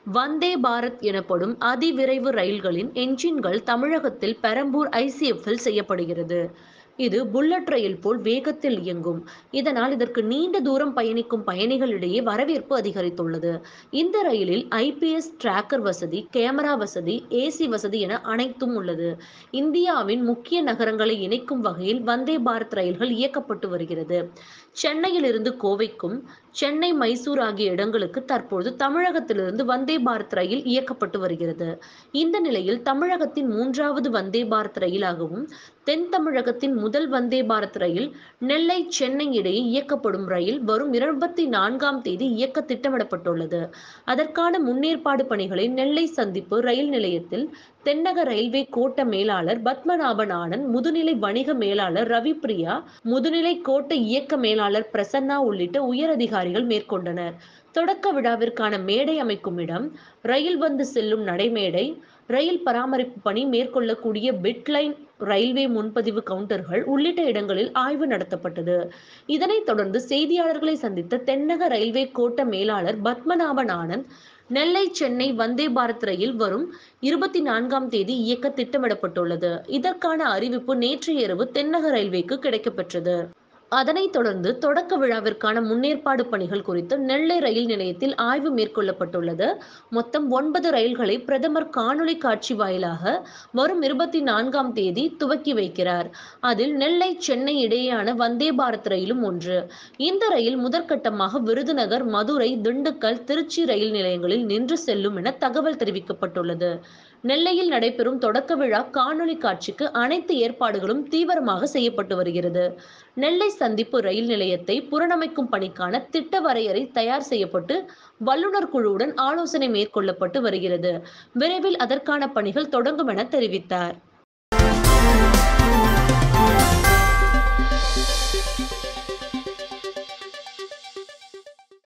வந்தே பாரத் எனப்படும் அதிவிரைவு ரயில்களின் என்ஜின்கள் தமிழகத்தில் பெரம்பூர் ஐசிஎஃப்பில் செய்யப்படுகிறது இது புல்லட் ரயில் போல் வேகத்தில் இயங்கும் இதனால் இதற்கு நீண்ட தூரம் பயணிக்கும் பயணிகளிடையே வரவேற்பு அதிகரித்துள்ளது இந்த ரயிலில் ஐபிஎஸ் டிராக்கர் வசதி கேமரா வசதி ஏசி வசதி என அனைத்தும் உள்ளது இந்தியாவின் முக்கிய நகரங்களை இணைக்கும் வகையில் வந்தே பாரத் ரயில்கள் இயக்கப்பட்டு வருகிறது சென்னையிலிருந்து கோவைக்கும் சென்னை மைசூர் ஆகிய இடங்களுக்கு தற்போது தமிழகத்திலிருந்து வந்தே பாரத் ரயில் இயக்கப்பட்டு வருகிறது இந்த நிலையில் தமிழகத்தின் மூன்றாவது வந்தே பாரத் ரயிலாகவும் தென் தமிழகத்தின் முதல் வந்தே பாரத் ரயில் நெல்லை சென்னை இடையே இயக்கப்படும் ரயில் வரும் இருபத்தி நான்காம் தேதி இயக்க திட்டமிடப்பட்டுள்ளது அதற்கான முன்னேற்பாடு பணிகளை நெல்லை சந்திப்பு ரயில் நிலையத்தில் தென்னக ரயில்வே கோட்ட மேலாளர் பத்மநாபன் ஆனந்த் முதுநிலை வணிக மேலாளர் ரவி பிரியா முதுநிலை கோட்ட இயக்க மேலாளர் பிரசன்னா உள்ளிட்ட உயர் அதிகாரிகள் மேற்கொண்டனர் தொடக்க விழாவிற்கான மேடை அமைக்கும் இடம் ரயில் வந்து செல்லும் நடைமேடை ரயில் பராமரிப்பு பணி மேற்கொள்ளக்கூடிய பிட்லைன் ரயில்வே முன்பதிவு கவுண்டர்கள் உள்ளிட்ட இடங்களில் ஆய்வு நடத்தப்பட்டது இதனைத் தொடர்ந்து செய்தியாளர்களை சந்தித்த தென்னக ரயில்வே கோட்ட மேலாளர் பத்மநாபன் ஆனந்த் நெல்லை சென்னை வந்தே பாரத் ரயில் வரும் இருபத்தி நான்காம் தேதி இயக்க திட்டமிடப்பட்டுள்ளது இதற்கான அறிவிப்பு நேற்று இரவு தென்னக ரயில்வேக்கு கிடைக்கப்பெற்றது அதனைத் தொடர்ந்து தொடக்க விழாவிற்கான முன்னேற்பாடு பணிகள் குறித்து நெல்லை ரயில் நிலையத்தில் ஆய்வு மேற்கொள்ளப்பட்டுள்ளது மொத்தம் ஒன்பது ரயில்களை பிரதமர் காணொலி காட்சி வாயிலாக வரும் இருபத்தி நான்காம் தேதி துவக்கி வைக்கிறார் அதில் நெல்லை சென்னை இடையேயான வந்தே பாரத் ரயிலும் ஒன்று இந்த ரயில் முதற்கட்டமாக விருதுநகர் மதுரை திண்டுக்கல் திருச்சி ரயில் நிலையங்களில் நின்று செல்லும் என தகவல் தெரிவிக்கப்பட்டுள்ளது நெல்லையில் நடைபெறும் தொடக்க விழா காணொலி காட்சிக்கு அனைத்து ஏற்பாடுகளும் தீவிரமாக செய்யப்பட்டு வருகிறது நெல்லை சந்திப்பு ரயில் நிலையத்தை புறணமைக்கும் பணிக்கான திட்ட வரையறை தயார் செய்யப்பட்டு வல்லுநர் குழுவுடன் ஆலோசனை மேற்கொள்ளப்பட்டு வருகிறது விரைவில் அதற்கான பணிகள் தொடங்கும் என தெரிவித்தார்